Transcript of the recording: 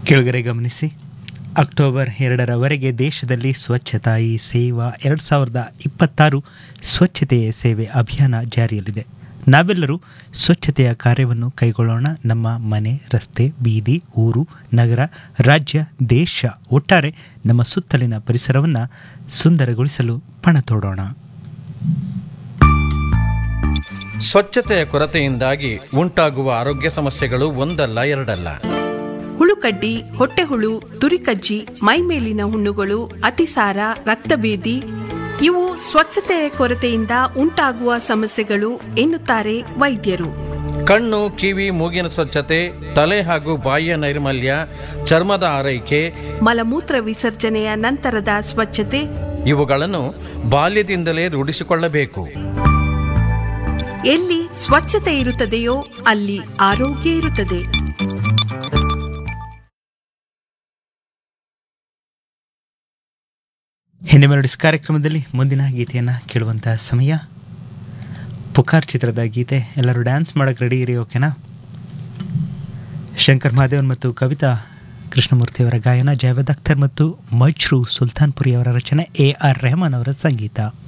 ಕೆಳಗರೆ ಗಮನಿಸಿ ಅಕ್ಟೋಬರ್ ಎರಡರವರೆಗೆ ದೇಶದಲ್ಲಿ ಸ್ವಚ್ಛತಾ ಹಿ ಸೇವಾ ಎರಡು ಸಾವಿರದ ಇಪ್ಪತ್ತಾರು ಸ್ವಚ್ಛತೆಯ ಸೇವೆ ಅಭಿಯಾನ ಜಾರಿಯಲ್ಲಿದೆ ನಾವೆಲ್ಲರೂ ಸ್ವಚ್ಛತೆಯ ಕಾರ್ಯವನ್ನು ಕೈಗೊಳ್ಳೋಣ ನಮ್ಮ ಮನೆ ರಸ್ತೆ ಬೀದಿ ಊರು ನಗರ ರಾಜ್ಯ ದೇಶ ಒಟ್ಟಾರೆ ನಮ್ಮ ಸುತ್ತಲಿನ ಪರಿಸರವನ್ನು ಸುಂದರಗೊಳಿಸಲು ಪಣ ತೋಡೋಣ ಸ್ವಚ್ಛತೆಯ ಕೊರತೆಯಿಂದಾಗಿ ಉಂಟಾಗುವ ಆರೋಗ್ಯ ಸಮಸ್ಯೆಗಳು ಒಂದಲ್ಲ ಎರಡಲ್ಲ ಹುಳುಕಡ್ಡಿ ಹೊಟ್ಟೆಹುಳು ತುರಿಕಜ್ಜಿ ಮೈಮೇಲಿನ ಹುಣ್ಣುಗಳು ಅತಿಸಾರ ರಕ್ತಭೇದಿ ಇವು ಸ್ವಚ್ಛತೆಯ ಕೊರತೆಯಿಂದ ಉಂಟಾಗುವ ಸಮಸ್ಯೆಗಳು ಎನ್ನುತ್ತಾರೆ ವೈದ್ಯರು ಕಣ್ಣು ಕಿವಿ ಮೂಗಿನ ಸ್ವಚ್ಛತೆ ತಲೆ ಹಾಗೂ ಬಾಯಿಯ ನೈರ್ಮಲ್ಯ ಚರ್ಮದ ಆರೈಕೆ ಮಲಮೂತ್ರ ವಿಸರ್ಜನೆಯ ನಂತರದ ಸ್ವಚ್ಛತೆ ಇವುಗಳನ್ನು ಬಾಲ್ಯದಿಂದಲೇ ರೂಢಿಸಿಕೊಳ್ಳಬೇಕು ಎಲ್ಲಿ ಸ್ವಚ್ಛತೆ ಇರುತ್ತದೆಯೋ ಅಲ್ಲಿ ಆರೋಗ್ಯ ಇರುತ್ತದೆ ಹಿಂದೆ ಮೆಲೋಡಿಸ್ ಕಾರ್ಯಕ್ರಮದಲ್ಲಿ ಮುಂದಿನ ಗೀತೆಯನ್ನು ಕೇಳುವಂತಹ ಸಮಯ ಪುಕಾರ್ ಚಿತ್ರದ ಗೀತೆ ಎಲ್ಲರೂ ಡ್ಯಾನ್ಸ್ ಮಾಡೋಕ್ಕೆ ರೆಡಿ ಇರಿ ಓಕೆನಾ ಶಂಕರ್ ಮಹಾದೇವನ್ ಮತ್ತು ಕವಿತಾ ಕೃಷ್ಣಮೂರ್ತಿಯವರ ಗಾಯನ ಜಾವೇದ್ ಅಖ್ತರ್ ಮತ್ತು ಮಜ್ರು ಸುಲ್ತಾನ್ಪುರಿ ಅವರ ರಚನೆ ಎ ಆರ್ ರೆಹಮಾನ್ ಅವರ ಸಂಗೀತ